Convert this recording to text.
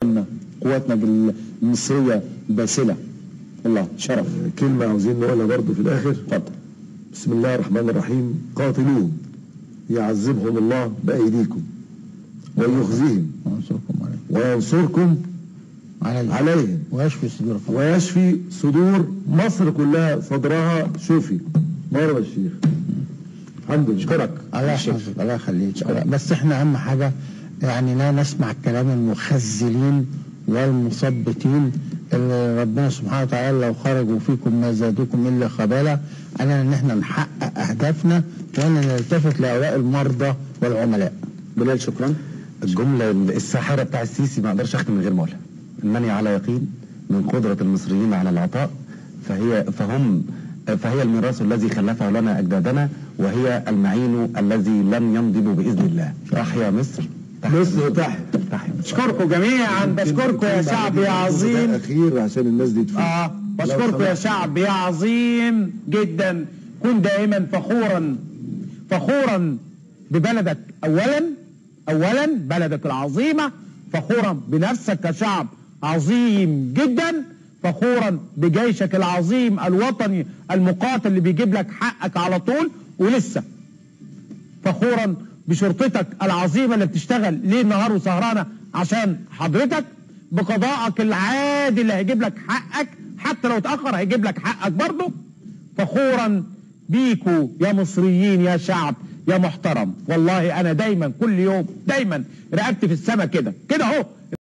قواتنا المصريه باسله والله شرف كلمة عاوزين نقولها برضه في الآخر اتفضل بسم الله الرحمن الرحيم قاتلوهم يعذبهم الله بأيديكم ويخزيهم وانصركم عليهم وينصركم عليهم عليهم ويشفي صدور قوم ويشفي صدور مصر كلها صدرها شفي مرة الشيخ الحمد لله اشكرك الله يحفظك الله يخليك الله- بس احنا اهم حاجه يعني لا نسمع كلام المخزلين والمثبتين اللي ربنا سبحانه وتعالى لو خرجوا فيكم ما زادوكم الا خبالا علينا ان احنا نحقق اهدافنا وان نلتفت لهؤلاء المرضى والعملاء بلال شكرا الجملة الساحرة بتاع السيسي ما اقدرش اختم من غير ما اقولها انني على يقين من قدرة المصريين على العطاء فهي فهم فهي الميراث الذي خلفه لنا اجدادنا وهي المعين الذي لن ينضب باذن الله تحيا مصر تحيا مصر تحت تحيا مصر بشكركم جميعا بشكركم يا شعب يا عظيم أخير عشان الناس دي تفوق اه بشكركم يا شعب يا عظيم جدا كن دائما فخورا فخورا ببلدك اولا اولا بلدك العظيمه فخورا بنفسك كشعب عظيم جدا فخورا بجيشك العظيم الوطني المقاتل اللي بيجيب لك حقك على طول ولسه فخورا بشرطتك العظيمه اللي بتشتغل ليل نهار وسهرانه عشان حضرتك بقضائك العادي اللي هيجيب لك حقك حتى لو اتاخر هيجيب لك حقك برضه فخورا بيكوا يا مصريين يا شعب يا محترم والله انا دايما كل يوم دايما رقبتي في السما كده كده اهو